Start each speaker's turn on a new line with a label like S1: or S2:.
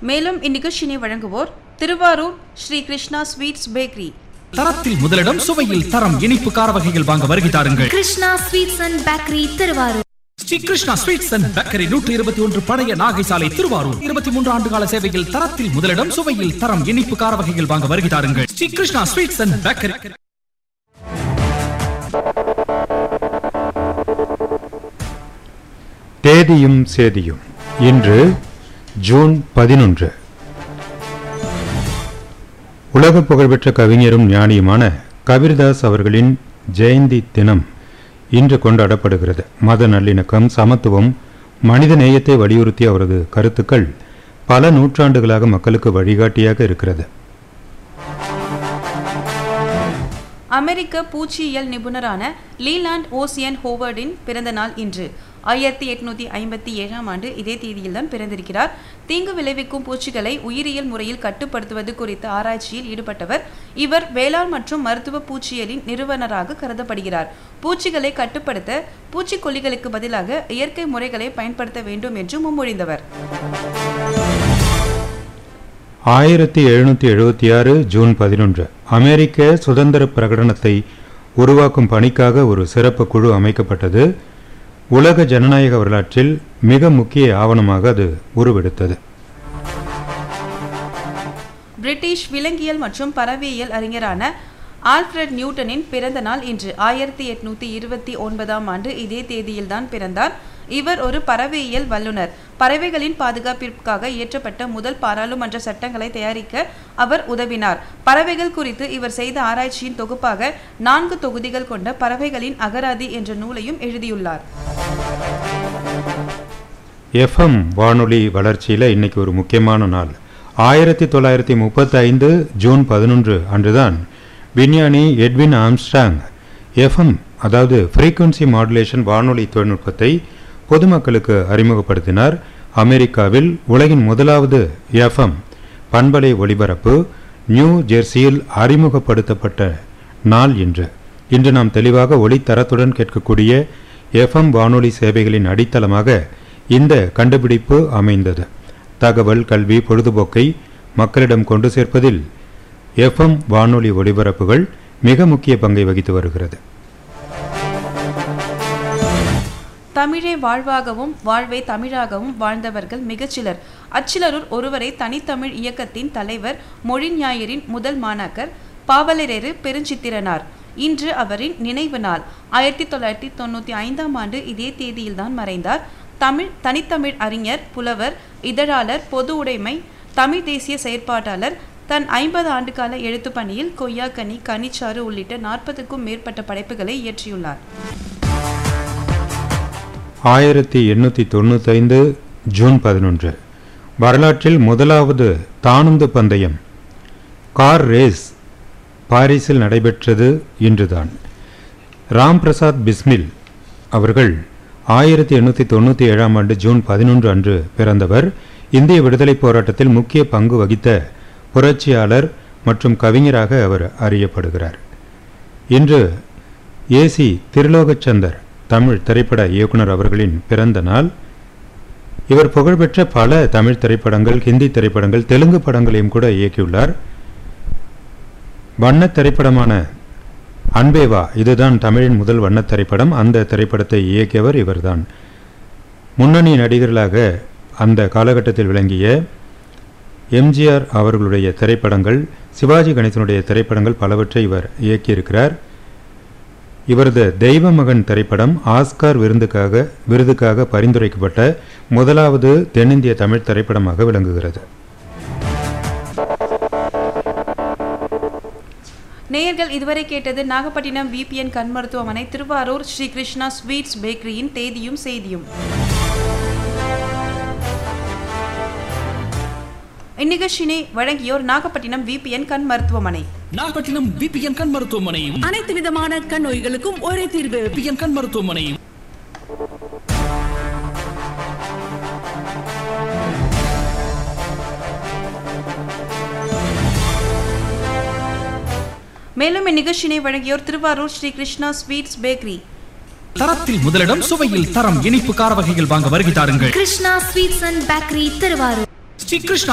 S1: மேலும் இந்நிகழ்ச்சியினை வழங்குவோர் திருவாரூர் ஸ்ரீ கிருஷ்ணா ஸ்வீட்ஸ் பேக்கரி
S2: தரத்தில் முதலிடம் சுவையில் தரம் இனிப்பு கார வகைகள் வாங்க வருகை தாருங்கள்
S3: Krishna sweets and bakery Thiruvarur
S2: Sri Krishna sweets and bakery நூற்றி இருபத்தி ஒன்று பழைய நாகை சாலை திருவாரூர் இருபத்தி மூன்று ஆண்டு கால சேவையில் தரத்தில் முதலிடம் சுவையில் தரம் இனிப்பு கார வகைகள் வாங்க வருகை தாருங்கள் Sri Krishna sweets and bakery
S4: தேதியும் சேதியும் இன்று ஜூன் பதினொன்று உலக புகழ்பெற்ற கவிஞரும் ஞானியுமான கபீர்தாஸ் அவர்களின் ஜெயந்தி தினம் இன்று கொண்டாடப்படுகிறது மத நல்லிணக்கம் சமத்துவம் மனித நேயத்தை வலியுறுத்திய அவரது கருத்துக்கள் பல நூற்றாண்டுகளாக மக்களுக்கு வழிகாட்டியாக இருக்கிறது
S1: அமெரிக்க பூச்சியியல் நிபுணரான லீலாண்ட் ஓசியன் ஹோவர்டின் பிறந்த நாள் இன்று ஆயிரத்தி எட்நூத்தி ஐம்பத்தி ஏழாம் ஆண்டு இதே தேதியில்தான் பிறந்திருக்கிறார் தீங்கு விளைவிக்கும் பூச்சிகளை உயிரியல் முறையில் கட்டுப்படுத்துவது குறித்த ஆராய்ச்சியில் ஈடுபட்டவர் இவர் வேளாண் மற்றும் மருத்துவ பூச்சியலின் நிறுவனராக கருதப்படுகிறார் பூச்சிகளை கட்டுப்படுத்த பூச்சிக்கொல்லிகளுக்கு பதிலாக இயற்கை முறைகளை பயன்படுத்த வேண்டும் என்று முன்மொழிந்தவர்
S4: ஆயிரத்தி எழுநூற்றி எழுபத்தி ஆறு ஜூன் பதினொன்று அமெரிக்க சுதந்திர பிரகடனத்தை உருவாக்கும் பணிக்காக ஒரு சிறப்பு குழு அமைக்கப்பட்டது உலக ஜனநாயக வரலாற்றில் மிக முக்கிய ஆவணமாக அது உருவெடுத்தது
S1: பிரிட்டிஷ் விலங்கியல் மற்றும் பறவையியல் அறிஞரான ஆல்ஃபிரட் நியூட்டனின் பிறந்த நாள் இன்று ஆயிரத்தி எட்நூத்தி இருபத்தி ஒன்பதாம் ஆண்டு இதே தேதியில்தான் பிறந்தார் இவர் ஒரு பறவையியல் வல்லுனர் பறவைகளின் பாதுகாப்பிற்காக இயற்றப்பட்ட முதல் பாராளுமன்ற சட்டங்களை தயாரிக்க அவர் உதவினார் பறவைகள் குறித்து இவர் செய்த ஆராய்ச்சியின் தொகுப்பாக நான்கு தொகுதிகள் கொண்ட பறவைகளின் அகராதி என்ற நூலையும் எழுதியுள்ளார்
S4: எஃப்எம் வானொலி வளர்ச்சியில் இன்னைக்கு ஒரு முக்கியமான நாள் ஆயிரத்தி தொள்ளாயிரத்தி முப்பத்தி ஐந்து ஜூன் பதினொன்று அன்றுதான் விஞ்ஞானி எட்வின் ஆம்ஸ்டாங் எஃப்எம் அதாவது ஃப்ரீக்வன்சி மாடுலேஷன் வானொலி தொழில்நுட்பத்தை பொதுமக்களுக்கு அறிமுகப்படுத்தினார் அமெரிக்காவில் உலகின் முதலாவது எஃப்எம் பண்பலை ஒலிபரப்பு நியூ ஜெர்சியில் அறிமுகப்படுத்தப்பட்ட நாள் இன்று இன்று நாம் தெளிவாக ஒளித்தரத்துடன் கேட்கக்கூடிய எஃப்எம் வானொலி சேவைகளின் அடித்தளமாக இந்த கண்டுபிடிப்பு அமைந்தது தகவல் கல்வி பொழுதுபோக்கை மக்களிடம் கொண்டு சேர்ப்பதில் எஃப்எம் வானொலி ஒலிபரப்புகள் மிக முக்கிய பங்கை வகித்து வருகிறது
S1: தமிழே வாழ்வாகவும் வாழ்வே தமிழாகவும் வாழ்ந்தவர்கள் மிகச்சிலர் அச்சிலருள் ஒருவரை தனித்தமிழ் இயக்கத்தின் தலைவர் மொழி ஞாயிறின் முதல் மாணாக்கர் பாவலரேறு பெருஞ்சித்திரனார் இன்று அவரின் நினைவு நாள் ஆயிரத்தி தொள்ளாயிரத்தி தொண்ணூற்றி ஐந்தாம் ஆண்டு இதே தேதியில்தான் மறைந்தார் தமிழ் தனித்தமிழ் அறிஞர் புலவர் இதழாளர் பொது உடைமை தமிழ் தேசிய செயற்பாட்டாளர் தன் ஐம்பது ஆண்டுகால எழுத்துப் பணியில் கொய்யாக்கனி கனிச்சாறு உள்ளிட்ட நாற்பதுக்கும் மேற்பட்ட படைப்புகளை இயற்றியுள்ளார்
S4: ஆயிரத்தி எண்ணூற்றி தொண்ணூத்தைந்து ஜூன் பதினொன்று வரலாற்றில் முதலாவது தானுந்து பந்தயம் கார் ரேஸ் பாரிஸில் நடைபெற்றது இன்றுதான் ராம் பிரசாத் பிஸ்மில் அவர்கள் ஆயிரத்தி எண்ணூற்றி தொண்ணூற்றி ஏழாம் ஆண்டு ஜூன் பதினொன்று அன்று பிறந்தவர் இந்திய விடுதலைப் போராட்டத்தில் முக்கிய பங்கு வகித்த புரட்சியாளர் மற்றும் கவிஞராக அவர் அறியப்படுகிறார் இன்று ஏசி திருலோகச்சந்தர் தமிழ் திரைப்பட இயக்குனர் அவர்களின் பிறந்த நாள் இவர் புகழ்பெற்ற பல தமிழ் திரைப்படங்கள் ஹிந்தி திரைப்படங்கள் தெலுங்கு படங்களையும் கூட இயக்கியுள்ளார் வண்ணத் திரைப்படமான அன்பேவா இதுதான் தமிழின் முதல் வண்ணத் திரைப்படம் அந்த திரைப்படத்தை இயக்கியவர் இவர்தான் முன்னணி நடிகர்களாக அந்த காலகட்டத்தில் விளங்கிய எம்ஜிஆர் அவர்களுடைய திரைப்படங்கள் சிவாஜி கணேசனுடைய திரைப்படங்கள் பலவற்றை இவர் இயக்கியிருக்கிறார் இவரது தெய்வ மகன் திரைப்படம் ஆஸ்கார் விருதுக்காக விருதுக்காக பரிந்துரைக்கப்பட்ட முதலாவது தென்னிந்திய தமிழ் திரைப்படமாக விளங்குகிறது
S1: நேயர்கள் இதுவரை கேட்டது நாகப்பட்டினம் விபிஎன் கண் மருத்துவமனை திருவாரூர் ஸ்ரீ கிருஷ்ணா ஸ்வீட்ஸ் பேக்கரியின் தேதியும் செய்தியும் இந்நிகழ்ச்சியினை வழங்கியோர் நாகப்பட்டினம் விபிஎன் கண் மருத்துவமனை
S2: நாகப்பட்டினம் விபிஎன் கண் மருத்துவமனை
S5: அனைத்து விதமான கண் நோய்களுக்கும் ஒரே தீர்வு
S2: விபிஎன் கண் மருத்துவமனை
S1: மேலும் இந்நிகழ்ச்சியினை வழங்கியோர் திருவாரூர் ஸ்ரீ கிருஷ்ணா ஸ்வீட்ஸ் பேக்கரி
S2: தரத்தில் முதலிடம் சுவையில் தரம் இனிப்பு கார வகைகள் வாங்க வருகை தாருங்கள்
S3: Krishna sweets and bakery Thiruvarur
S2: Sri Krishna